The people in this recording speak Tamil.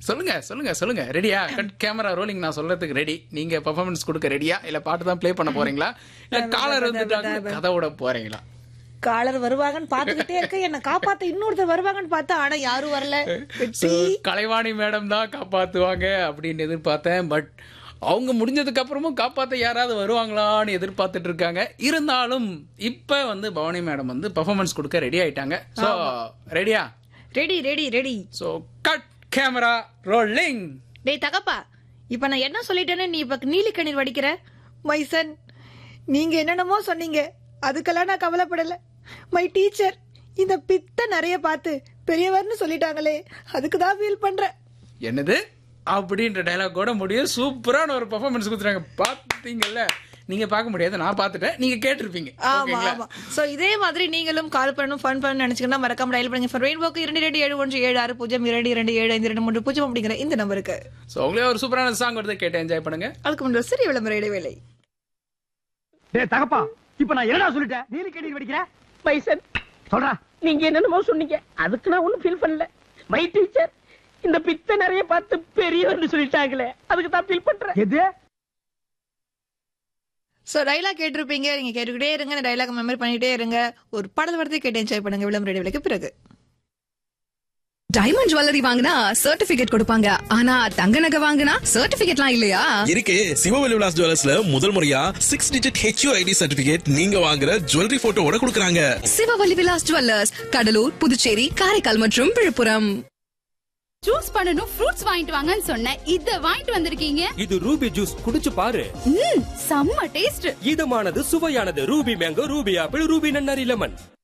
சொல்லுங்க சொல்லுங்க சொல்லுங்க ரெடியா கட் கேமரா ரோலிங் நான் சொல்றதுக்கு ரெடி நீங்க பெர்ஃபார்மன்ஸ் கொடுக்க ரெடியா இல்ல பாட்டு தான் ப்ளே பண்ண போறீங்களா இல்ல காலர் வந்துட்டாங்க கதை விட போறீங்களா காலர் வருவாங்கன்னு பாத்துக்கிட்டே இருக்க என்ன காப்பாத்த இன்னொருத்தர் வருவாங்கன்னு பார்த்தா ஆனா யாரும் வரல So, கலைவாணி மேடம் தான் காப்பாத்துவாங்க அப்படின்னு எதிர்பார்த்தேன் பட் அவங்க முடிஞ்சதுக்கு அப்புறமும் காப்பாத்த யாராவது வருவாங்களான்னு எதிர்பார்த்துட்டு இருக்காங்க இருந்தாலும் இப்ப வந்து பவானி மேடம் வந்து பெர்ஃபார்மன்ஸ் கொடுக்க ரெடி ஆயிட்டாங்க சோ ரெடியா ready ready ready so cut camera rolling டேய் தகப்பா இப்ப நான் என்ன சொல்லிட்டேன்னு நீ இப்ப நீலி கண்ணீர் வடிக்கிற மைசன் நீங்க என்னென்னமோ சொன்னீங்க அதுக்கெல்லாம் நான் கவலைப்படல மை டீச்சர் இந்த பித்த நிறைய பார்த்து பெரியவர்னு சொல்லிட்டாங்களே அதுக்கு தான் ஃபீல் பண்றேன் என்னது அப்படின்ற டைலாக் கூட முடியும் சூப்பரான ஒரு பெர்ஃபார்மன்ஸ் கொடுத்துறாங்க பாத்தீங்கல்ல நீங்க பார்க்க முடியாது நான் பார்த்துட்டேன் நீங்க கேட்டிருப்பீங்க ஆமா ஓகேங்களா ஆமா சோ இதே மாதிரி நீங்களும் கால் பண்ணணும் ஃபன் பண்ணணும் நினைச்சீங்கன்னா மறக்காம டயல் பண்ணுங்க ஃபார் ரெயின்போக்கு இரண்டு ரெண்டு ஏழு ஒன்று ஏழு ஆறு பூஜ்ஜியம் இரண்டு இரண்டு ஏழு ஐந்து ரெண்டு மூன்று பூஜ்ஜியம் அப்படிங்கிற இந்த நம்பருக்கு சோ உங்களே ஒரு சூப்பரான சாங் வருது கேட்டு என்ஜாய் பண்ணுங்க அதுக்கு முன்னாடி ஒரு சிறிய விளம்பர இடைவேளை டேய் தகப்பா இப்ப நான் என்னடா சொல்லிட்டேன் நீலி கண்ணீர் வடிக்கிற பைசன் சொல்றா நீங்க என்னென்னமோ சொன்னீங்க அதுக்கு நான் ஒண்ணும் ஃபீல் பண்ணல மை டீச்சர் இந்த பித்த நிறைய பார்த்து பெரியவர்னு சொல்லிட்டாங்களே அதுக்கு தான் ஃபீல் பண்றேன் எது சோ டைலாக் கேட்டிருப்பீங்க நீங்க கேட்டுக்கிட்டே இருங்க இந்த டைலாக் மெமரி பண்ணிட்டே இருங்க ஒரு படத்தை வரதை கேட்டு என்ஜாய் பண்ணுங்க விளம்பர இடைவேளைக்கு பிறகு டைமண்ட் ஜுவல்லரி வாங்கினா சர்டிபிகேட் கொடுப்பாங்க ஆனா தங்க நகை வாங்கினா சர்டிபிகேட்லாம் இல்லையா இருக்கு சிவவெளி விலாஸ் ஜுவல்லர்ஸ்ல முதல் முறையா six digit H U I D certificate நீங்க வாங்குற ஜுவல்லரி போட்டோவோட கொடுக்கறாங்க சிவவல்லி விலாஸ் ஜுவல்லர்ஸ் கடலூர் புதுச்சேரி காரைக்கால் மற்றும் விழுப்புரம் ஜூஸ் பண்ணனும் ஃப்ரூட்ஸ் வாங்கிட்டு வாங்கன்னு சொன்னேன் இத வாங்கிட்டு வந்திருக்கீங்க இது ரூபி ஜூஸ் குடிச்சு பாரு ம் செம்ம டேஸ்ட் இதமானது சுவையானது Ruby mango Ruby apple Ruby நன்னாரி லெமன்